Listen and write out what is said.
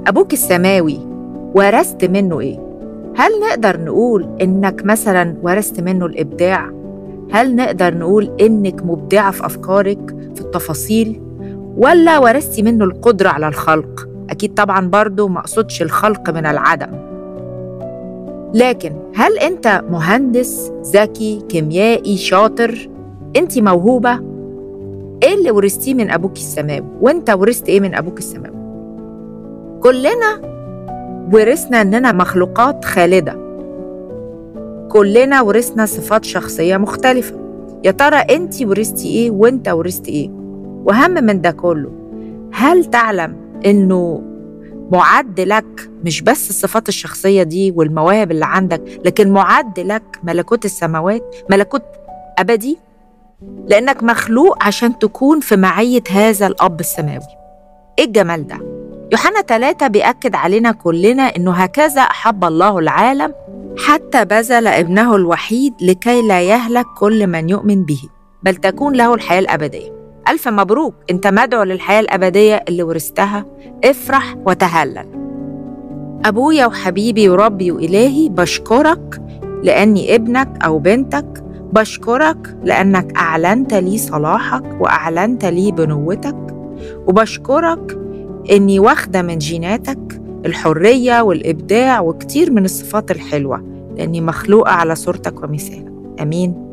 أبوك السماوي ورثت منه إيه؟ هل نقدر نقول إنك مثلا ورثت منه الإبداع؟ هل نقدر نقول إنك مبدعة في أفكارك في التفاصيل؟ ولا ورثتي منه القدرة على الخلق؟ أكيد طبعا برضو ما أقصدش الخلق من العدم لكن هل أنت مهندس ذكي كيميائي شاطر أنت موهوبة إيه اللي ورثتيه من أبوك السماوي وأنت ورثت إيه من أبوك السماوي كلنا ورثنا إننا مخلوقات خالدة كلنا ورثنا صفات شخصية مختلفة يا ترى أنت ورثتي إيه وأنت ورثت إيه وأهم من ده كله هل تعلم إنه معد لك مش بس الصفات الشخصية دي والمواهب اللي عندك لكن معد لك ملكوت السماوات ملكوت أبدي لأنك مخلوق عشان تكون في معية هذا الأب السماوي إيه الجمال ده؟ يوحنا ثلاثة بيأكد علينا كلنا إنه هكذا أحب الله العالم حتى بذل ابنه الوحيد لكي لا يهلك كل من يؤمن به بل تكون له الحياة الأبدية ألف مبروك أنت مدعو للحياة الأبدية اللي ورثتها افرح وتهلل أبويا وحبيبي وربي وإلهي بشكرك لأني ابنك أو بنتك بشكرك لأنك أعلنت لي صلاحك وأعلنت لي بنوتك وبشكرك إني واخدة من جيناتك الحرية والإبداع وكتير من الصفات الحلوة لأني مخلوقة على صورتك ومثالك آمين